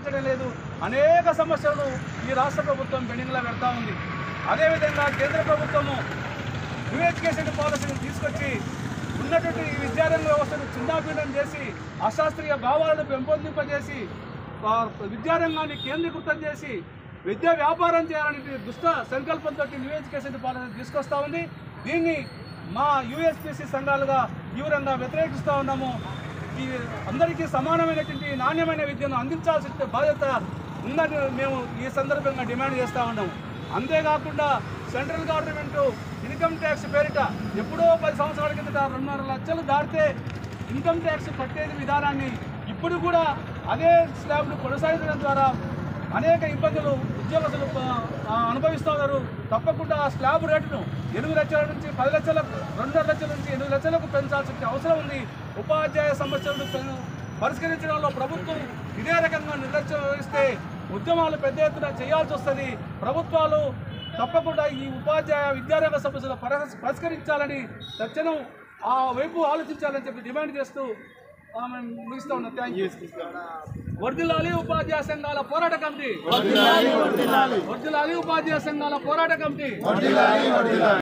పరిష్కరించడం లేదు అనేక సమస్యలను ఈ రాష్ట్ర ప్రభుత్వం పెండింగ్లో పెడతా ఉంది అదేవిధంగా కేంద్ర ప్రభుత్వము న్యూ ఎడ్యుకేషన్ పాలసీని తీసుకొచ్చి ఉన్నటువంటి ఈ విద్యారంగ వ్యవస్థను చిన్నాభిన్నం చేసి అశాస్త్రీయ భావాలను పెంపొందింపజేసి ఆ, విద్యారంగాన్ని కేంద్రీకృతం చేసి విద్యా వ్యాపారం చేయాలనే దుష్ట సంకల్పంతో న్యూ ఎడ్యుకేషన్ పాలసీ తీసుకొస్తా ఉంది దీన్ని మా యూఎస్పిసి సంఘాలుగా తీవ్రంగా వ్యతిరేకిస్తూ ఉన్నాము ఈ అందరికీ సమానమైనటువంటి నాణ్యమైన విద్యను అందించాల్సిన బాధ్యత ఉందని మేము ఈ సందర్భంగా డిమాండ్ చేస్తూ ఉన్నాము అంతేకాకుండా సెంట్రల్ గవర్నమెంట్ ఇన్కమ్ ట్యాక్స్ పేరిట ఎప్పుడో పది సంవత్సరాల కిందట రెండున్నర లక్షలు దాటితే ఇన్కమ్ ట్యాక్స్ కట్టేది విధానాన్ని ఇప్పుడు కూడా అదే స్లాబ్ను కొనసాగించడం ద్వారా అనేక ఇబ్బందులు ఉద్యోగస్తులు ఆ, అనుభవిస్తున్నారు తప్పకుండా ఆ స్లాబ్ రేటును ఎనిమిది లక్షల నుంచి పది లక్షలకు రెండున్నర లక్షల నుంచి ఎనిమిది లక్షలకు పెంచాల్సిన అవసరం ఉంది ఉపాధ్యాయ సమస్యలను పె- పరిష్కరించడంలో ప్రభుత్వం ఇదే రకంగా నిర్లక్ష్యం వహిస్తే ఉద్యమాలు పెద్ద ఎత్తున చేయాల్సి వస్తుంది ప్రభుత్వాలు తప్పకుండా ఈ ఉపాధ్యాయ విద్యారంగ సమస్యలు పరస్- పరిష్కరించాలని తక్షణం ఆ వైపు ఆలోచించాలని చెప్పి డిమాండ్ చేస్తూ ఆ, మేము ముగిస్తా ఉన్నాం థ్యాంక్ యూ వర్దిలాలి ఉపాధ్యాయ సంఘాల పోరాట కమిటీ వర్దిలాలి ఉపాధ్యాయ సంఘాల పోరాట కమిటీ